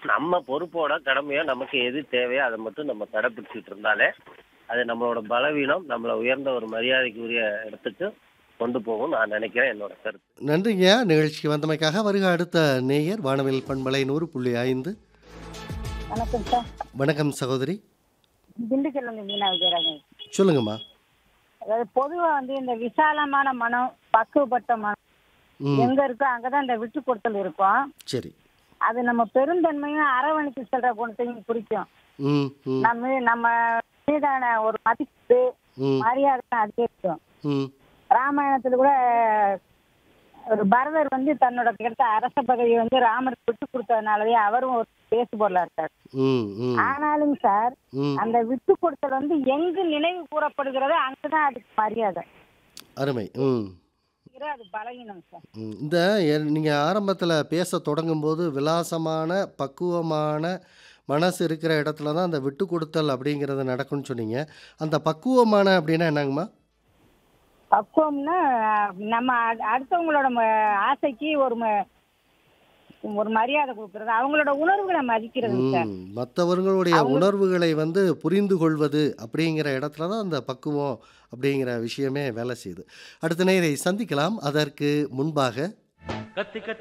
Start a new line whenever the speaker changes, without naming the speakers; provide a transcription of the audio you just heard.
நம்ம பொறுப்போட கடமையோ நமக்கு எது தேவையோ அதை மட்டும் நம்ம கடைப்பிடிச்சிட்டு இருந்தாலே அது நம்மளோட பலவீனம் நம்மளை உயர்ந்த ஒரு மரியாதைக்குரிய இடத்துக்கு கொண்டு போகும் நான் நினைக்கிறேன் என்னோட கருத்து
நன்றிங்க நிகழ்ச்சிக்கு வந்தமைக்காக வருக அடுத்த நேயர் வானவில் பண்பலை நூறு புள்ளி ஐந்து
வணக்கம் சார்
வணக்கம் சகோதரி
திண்டுக்கல்ல இருந்து மீனா விஜயராஜன்
சொல்லுங்கம்மா
அதாவது பொதுவா வந்து இந்த விசாலமான மனம் பக்குவப்பட்ட மனம்
ம்
எங்க இருக்கோ அங்கதான் இந்த விட்டு கொடுத்தல் இருக்கும்
சரி
அது நம்ம பெருந்தன்மையும் அரவணைத்து செல்ற குணத்தையும் குறிக்கும்
ம் ம்
நம்ம நம்ம மீதான ஒரு மதிப்பு
ம்
மரியாதை அதிகரிக்கும்
ம்
ராமாயணத்துல கூட ஒரு பரதர் வந்து தன்னோட கிடைத்த அரச பதவியை வந்து ராமருக்கு விட்டு கொடுத்ததுனாலவே அவரும் ஒரு பேசு பொருளா இருக்கார்
ம் ம்
ஆனாலும் சார்
ம்
அந்த விட்டு கொடுத்தல் வந்து எங்கு நினைவு கூறப்படுகிறதோ அங்கதான் அதுக்கு மரியாதை
அருமை ம்
அது பலகீனம் சார்
ம். இந்த நீங்கள் ஆரம்பத்தில் பேச தொடங்கும்போது விலாசமான பக்குவமான மனசு இருக்கிற இடத்துல தான் அந்த விட்டு கொடுத்தல் அப்படிங்கிறது நடக்கும்னு சொன்னீங்க அந்த பக்குவமான அப்படின்னா என்னங்கம்மா
பக்குவம்னா நம்ம அ- அடுத்தவங்களோட ம- ஆசைக்கு ஒரு ம- ஒரு மரியாதை கொடுக்கறது அவங்களோட உணர்வுகளை மதிக்கிறது சார்
ம் மற்றவர்களுடைய உணர்வுகளை வந்து புரிந்து கொள்வது அப்படிங்கிற இடத்துல தான் அந்த பக்குவம் அப்படிங்கிற விஷயமே வேலை செய்யுது அடுத்த நேரை சந்திக்கலாம் அதற்கு முன்பாக
கத்தி கத்தி